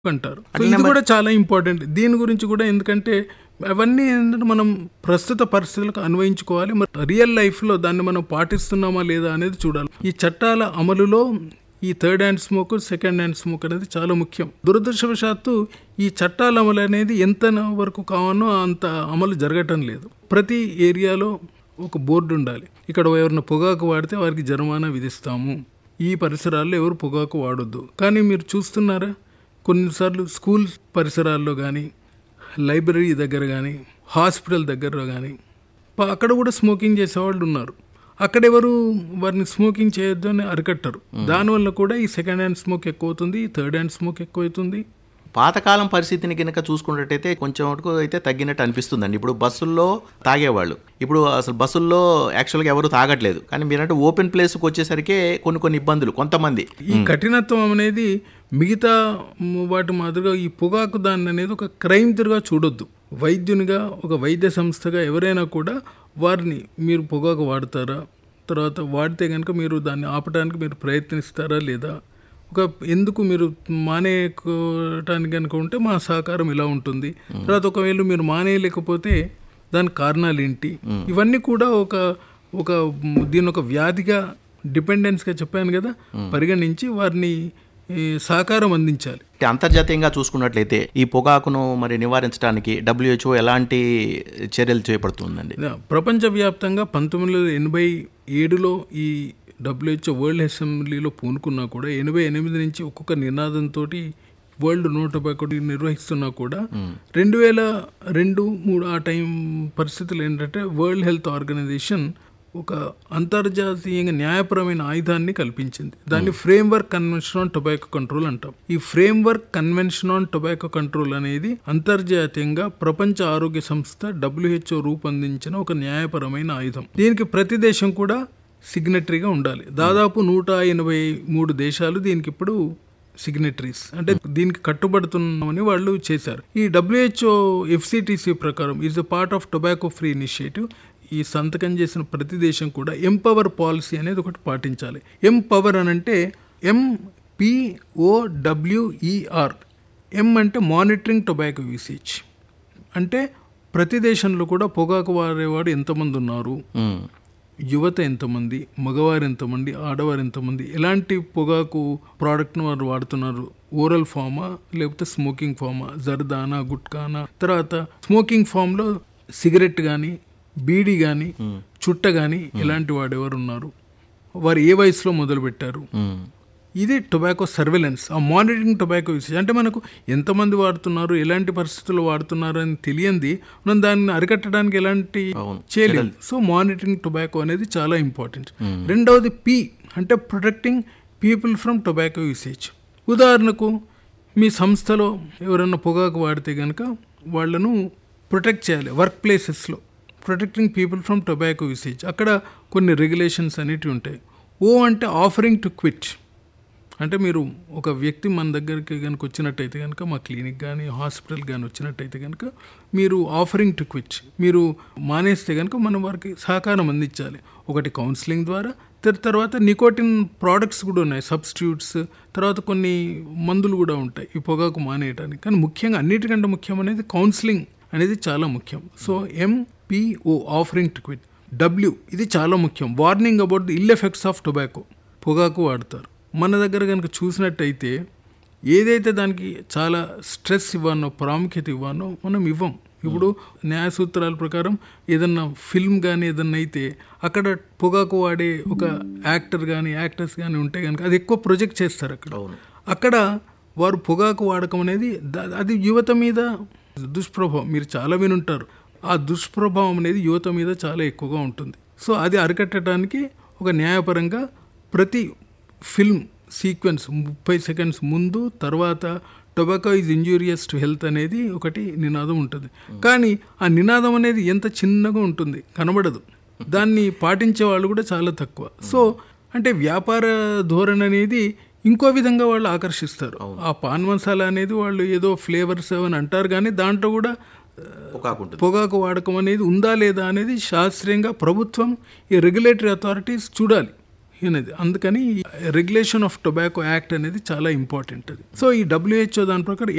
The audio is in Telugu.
అంటారు సో ఇది కూడా చాలా ఇంపార్టెంట్ దీని గురించి కూడా ఎందుకంటే అవన్నీ ఏంటంటే మనం ప్రస్తుత పరిస్థితులకు అన్వయించుకోవాలి మరి రియల్ లైఫ్లో దాన్ని మనం పాటిస్తున్నామా లేదా అనేది చూడాలి ఈ చట్టాల అమలులో ఈ third hand smoke second hand smoke అనేది చాలా ముఖ్యం దురదృష్టవశాత్తు ఈ చట్టాల అమలు అనేది ఎంత వరకు కావాలో అంత అమలు జరగటం లేదు ప్రతి ఏరియాలో ఒక బోర్డు ఉండాలి ఇక్కడ ఎవరిన పొగాకు వాడితే వారికి జరిమానా విధిస్తాము ఈ పరిసరాల్లో ఎవరు పొగాకు వాడొద్దు కానీ మీరు చూస్తున్నారా కొన్నిసార్లు స్కూల్ పరిసరాల్లో కానీ లైబ్రరీ దగ్గర కానీ హాస్పిటల్ దగ్గర కానీ అక్కడ కూడా స్మోకింగ్ చేసేవాళ్ళు ఉన్నారు అక్కడెవరు వారిని స్మోకింగ్ చేయొద్దు అని అరికట్టరు దానివల్ల కూడా ఈ సెకండ్ హ్యాండ్ స్మోక్ ఎక్కువ అవుతుంది థర్డ్ హ్యాండ్ స్మోక్ ఎక్కువ అవుతుంది పాతకాలం పరిస్థితిని కనుక చూసుకున్నట్టయితే కొంచెం వరకు అయితే తగ్గినట్టు అనిపిస్తుందండి ఇప్పుడు బస్సుల్లో తాగేవాళ్ళు ఇప్పుడు అసలు బస్సుల్లో యాక్చువల్గా ఎవరు తాగట్లేదు కానీ మీరంటే ఓపెన్ ప్లేస్కి వచ్చేసరికి కొన్ని కొన్ని ఇబ్బందులు కొంతమంది ఈ కఠినత్వం అనేది మిగతా వాటి మాదిరిగా ఈ పొగాకు దాన్ని అనేది ఒక క్రైమ్ తిరుగా చూడొద్దు వైద్యునిగా ఒక వైద్య సంస్థగా ఎవరైనా కూడా వారిని మీరు పొగాకు వాడతారా తర్వాత వాడితే కనుక మీరు దాన్ని ఆపడానికి మీరు ప్రయత్నిస్తారా లేదా ఒక ఎందుకు మీరు మానేయటానికి కనుక ఉంటే మా సహకారం ఇలా ఉంటుంది తర్వాత ఒకవేళ మీరు మానేయలేకపోతే దాని కారణాలు ఏంటి ఇవన్నీ కూడా ఒక ఒక దీని ఒక వ్యాధిగా డిపెండెన్స్గా చెప్పాను కదా పరిగణించి వారిని ఈ సహకారం అందించాలి అంతర్జాతీయంగా చూసుకున్నట్లయితే ఈ పొగాకును మరి నివారించడానికి డబ్ల్యూహెచ్ఓ ఎలాంటి చర్యలు చేపడుతుందండి ప్రపంచవ్యాప్తంగా పంతొమ్మిది వందల ఎనభై ఏడులో ఈ డబ్ల్యూహెచ్ఓ వరల్డ్ అసెంబ్లీలో పూనుకున్నా కూడా ఎనభై ఎనిమిది నుంచి ఒక్కొక్క నినాదంతో వరల్డ్ నూట ఒకటి నిర్వహిస్తున్నా కూడా రెండు వేల రెండు మూడు ఆ టైం పరిస్థితులు ఏంటంటే వరల్డ్ హెల్త్ ఆర్గనైజేషన్ ఒక అంతర్జాతీయంగా న్యాయపరమైన ఆయుధాన్ని కల్పించింది దాన్ని framework convention on tobacco control అంటాం ఈ framework convention on tobacco control అనేది అంతర్జాతీయంగా ప్రపంచ ఆరోగ్య సంస్థ డబ్ల్యూహెచ్ఓ రూపొందించిన ఒక న్యాయపరమైన ఆయుధం దీనికి ప్రతి దేశం కూడా సిగ్నటరీగా ఉండాలి దాదాపు నూట ఎనభై మూడు దేశాలు దీనికి ఇప్పుడు సిగ్నటరీస్ అంటే దీనికి కట్టుబడుతున్నామని వాళ్ళు చేశారు ఈ డబ్ల్యూహెచ్ఓ ఎఫ్సిటిసి ప్రకారం is a part of tobacco free initiative ఈ సంతకం చేసిన ప్రతి దేశం కూడా ఎంపవర్ పాలసీ అనేది ఒకటి పాటించాలి ఎంపవర్ అని అంటే ఎంపిఓడబ్ల్యూఈఆర్ ఎం అంటే మానిటరింగ్ టొబాకో యూసేజ్ అంటే ప్రతి దేశంలో కూడా పొగాకు వాడేవాడు ఎంతమంది ఉన్నారు యువత ఎంతమంది మగవారు ఎంతమంది ఆడవారు ఎంతమంది ఎలాంటి పొగాకు ప్రోడక్ట్ను వారు వాడుతున్నారు ఓరల్ ఫామా లేకపోతే స్మోకింగ్ ఫామా జర్దానా గుట్కానా తర్వాత స్మోకింగ్ ఫామ్లో సిగరెట్ కానీ బీడీ కానీ చుట్ట కానీ ఎలాంటి వాడు ఎవరు ఉన్నారు వారు ఏ వయసులో మొదలుపెట్టారు ఇది టొబాకో సర్వేలెన్స్ ఆ మానిటరింగ్ టొబాకో యూసేజ్ అంటే మనకు ఎంతమంది వాడుతున్నారు ఎలాంటి పరిస్థితుల్లో వాడుతున్నారు అని తెలియంది మనం దాన్ని అరికట్టడానికి ఎలాంటి చేయలేము సో మానిటరింగ్ టొబాకో అనేది చాలా ఇంపార్టెంట్ రెండవది పి అంటే protecting people from tobacco usage ఉదాహరణకు మీ సంస్థలో ఎవరైనా పొగాకు వాడితే కనుక వాళ్ళను ప్రొటెక్ట్ చేయాలి వర్క్ ప్లేసెస్లో protecting people from tobacco usage అక్కడ కొన్ని రెగ్యులేషన్స్ అనేటివి ఉంటాయి ఓ అంటే ఆఫరింగ్ టు క్విట్ అంటే మీరు ఒక వ్యక్తి మన దగ్గరికి కనుక వచ్చినట్టయితే కనుక మా క్లినిక్ కానీ హాస్పిటల్ కానీ వచ్చినట్టయితే కనుక మీరు ఆఫరింగ్ టు క్విట్ మీరు మానేస్తే కనుక మనం వారికి సహకారం అందించాలి ఒకటి కౌన్సిలింగ్ ద్వారా తర్వాత నికోటిన్ ప్రోడక్ట్స్ కూడా ఉన్నాయి సబ్స్టిట్యూట్స్ తర్వాత కొన్ని మందులు కూడా ఉంటాయి ఈ పొగాకు మానేయడానికి కానీ ముఖ్యంగా అన్నిటికంటే ముఖ్యం అనేది కౌన్సిలింగ్ అనేది చాలా ముఖ్యం so M P O offering to quit W ఇది చాలా ముఖ్యం warning about the ill effects of tobacco పొగాకు వాడతారు మన దగ్గర కనుక చూసినట్టయితే ఏదైతే దానికి చాలా స్ట్రెస్ ఇవ్వానో ప్రాముఖ్యత ఇవ్వానో మనం ఇవ్వం ఇప్పుడు న్యాయ సూత్రాల ప్రకారం ఏదన్నా ఫిల్మ్ కానీ ఏదన్నా అయితే అక్కడ పొగాకు వాడే ఒక యాక్టర్ కానీ యాక్టర్స్ కానీ ఉంటే కనుక అది ఎక్కువ ప్రొజెక్ట్ చేస్తారు అక్కడ అక్కడ వారు పొగాకు వాడకం అనేది అది యువత మీద దుష్ప్రభావం మీరు చాలా వినుంటారు ఆ దుష్ప్రభావం అనేది యువత మీద చాలా ఎక్కువగా ఉంటుంది సో అది అరికట్టడానికి ఒక న్యాయపరంగా ప్రతి ఫిల్మ్ సీక్వెన్స్ ముప్పై సెకండ్స్ ముందు తర్వాత tobacco is injurious to health అనేది ఒకటి నినాదం ఉంటుంది కానీ ఆ నినాదం అనేది ఎంత చిన్నగా ఉంటుంది కనబడదు దాన్ని పాటించే వాళ్ళు కూడా చాలా తక్కువ సో అంటే వ్యాపార ధోరణి అనేది ఇంకో విధంగా వాళ్ళు ఆకర్షిస్తారు ఆ పాన్ మసాలా అనేది వాళ్ళు ఏదో ఫ్లేవర్స్ అని అంటారు కానీ దాంట్లో కూడా పొగాకు వాడకం అనేది ఉందా లేదా అనేది శాస్త్రీయంగా ప్రభుత్వం ఈ రెగ్యులేటరీ అథారిటీస్ చూడాలి అనేది అందుకని రెగ్యులేషన్ ఆఫ్ టొబాకో యాక్ట్ అనేది చాలా ఇంపార్టెంట్ అది సో ఈ డబ్ల్యూహెచ్ఓ దాని ప్రకారం